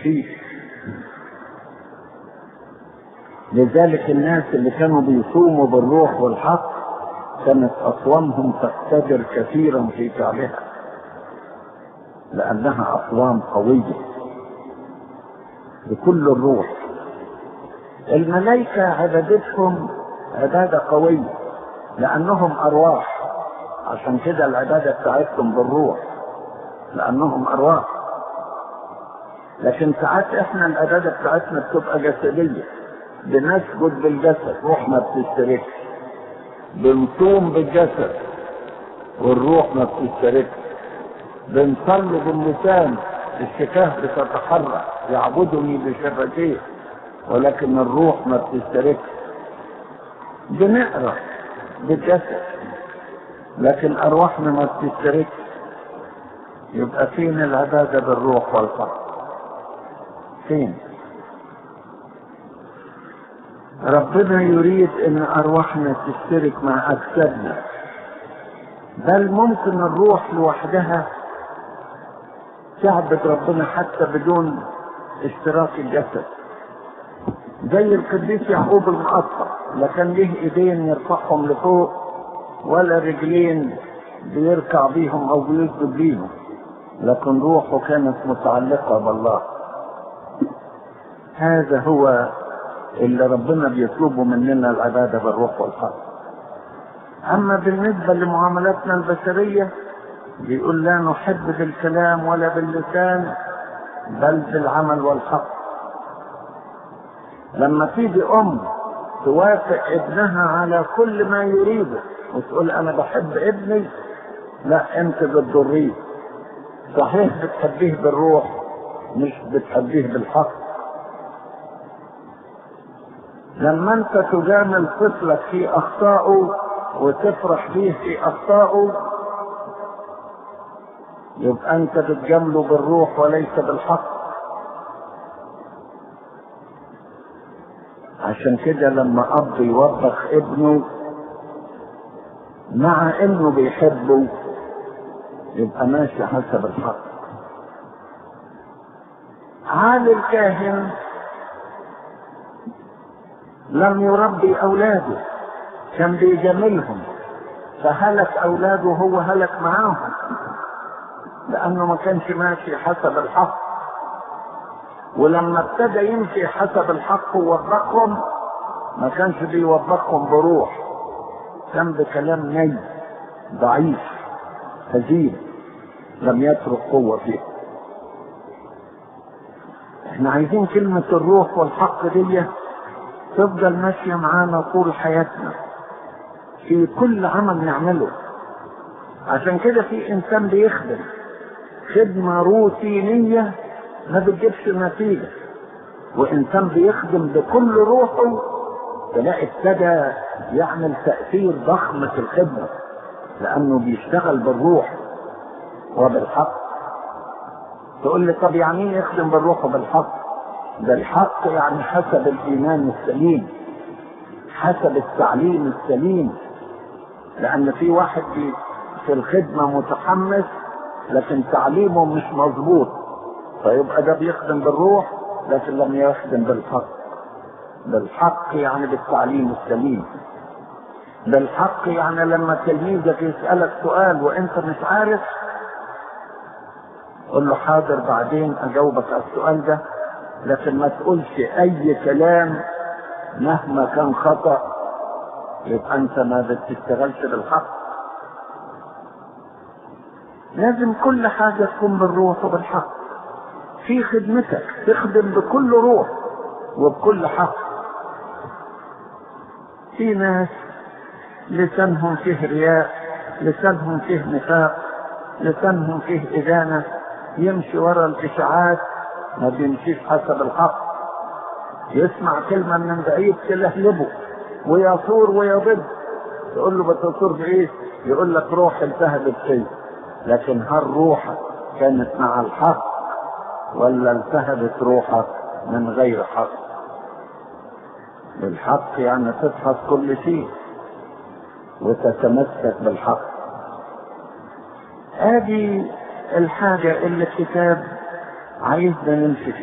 فيه لذلك الناس اللي كانوا بيصوموا بالروح والحق كانت أصوامهم تقتدر كثيرا في فعلها لأنها أصوام قوية بكل الروح الملائكة عبادتهم عبادة قوية لأنهم أرواح عشان كده العبادة بتاعتهم بالروح لأنهم أرواح لكن ساعات احنا العبادة بتاعتنا بتبقى جسدية بنسجد بالجسد روح ما بتشتركش بنصوم بالجسد والروح ما بتشتركش بنصلي باللسان الشفاه بتتحرك يعبدني بشفتيه ولكن الروح ما بتشتركش بنقرا بالجسد لكن ارواحنا ما بتشتركش يبقى فين العباده بالروح والحق فين ربنا يريد ان ارواحنا تشترك مع اجسادنا بل ممكن الروح لوحدها تعبد ربنا حتى بدون اشتراك الجسد زي القديس يعقوب المقطع لا كان ليه ايدين يرفعهم لفوق ولا رجلين بيركع بيهم او بيسجد بيهم لكن روحه كانت متعلقه بالله هذا هو اللي ربنا بيطلبه مننا العباده بالروح والحق اما بالنسبه لمعاملاتنا البشريه بيقول لا نحب بالكلام ولا باللسان بل بالعمل والحق لما تيجي ام توافق ابنها على كل ما يريده وتقول انا بحب ابني لا انت بتضريه صحيح بتحبيه بالروح مش بتحبيه بالحق لما انت تجامل طفلك في اخطائه وتفرح فيه في اخطائه يبقى انت بتجامله بالروح وليس بالحق عشان كده لما اب يوبخ ابنه مع انه بيحبه يبقى ماشي حسب الحق عالي الكاهن لم يربي اولاده كان بيجاملهم فهلك اولاده وهو هلك معاهم لانه ما كانش ماشي حسب الحق ولما ابتدى يمشي حسب الحق ووبخهم ما كانش بيوبخهم بروح كان بكلام ني ضعيف هزيل لم يترك قوة فيه احنا عايزين كلمة الروح والحق دي تفضل ماشية معانا طول حياتنا في كل عمل نعمله عشان كده في انسان بيخدم خدمة روتينية ما بتجيبش نتيجة وإنسان بيخدم بكل روحه تلاقي ابتدى يعمل تأثير ضخم في الخدمة لأنه بيشتغل بالروح وبالحق تقول لي طب يعني ايه يخدم بالروح وبالحق؟ ده الحق يعني حسب الإيمان السليم حسب التعليم السليم لأن في واحد في الخدمة متحمس لكن تعليمه مش مظبوط فيبقى ده بيخدم بالروح لكن لم يخدم بالحق بالحق يعني بالتعليم السليم بالحق يعني لما تلميذك يسألك سؤال وانت مش عارف قل له حاضر بعدين اجاوبك على السؤال ده لكن ما تقولش اي كلام مهما كان خطأ يبقى انت ما بتشتغلش بالحق لازم كل حاجة تكون بالروح وبالحق في خدمتك تخدم بكل روح وبكل حق في ناس لسانهم فيه رياء لسانهم فيه نفاق لسانهم فيه إدانة يمشي ورا الإشاعات ما بيمشيش حسب الحق يسمع كلمة من بعيد تلهلبه ويصور ويضد تقول له بتصور بإيه؟ يقول لك روح التهبت فيه لكن هل روحك كانت مع الحق ولا التهبت روحك من غير حق بالحق يعني تفحص كل شيء وتتمسك بالحق هذه الحاجة اللي الكتاب عايزنا نمشي فيها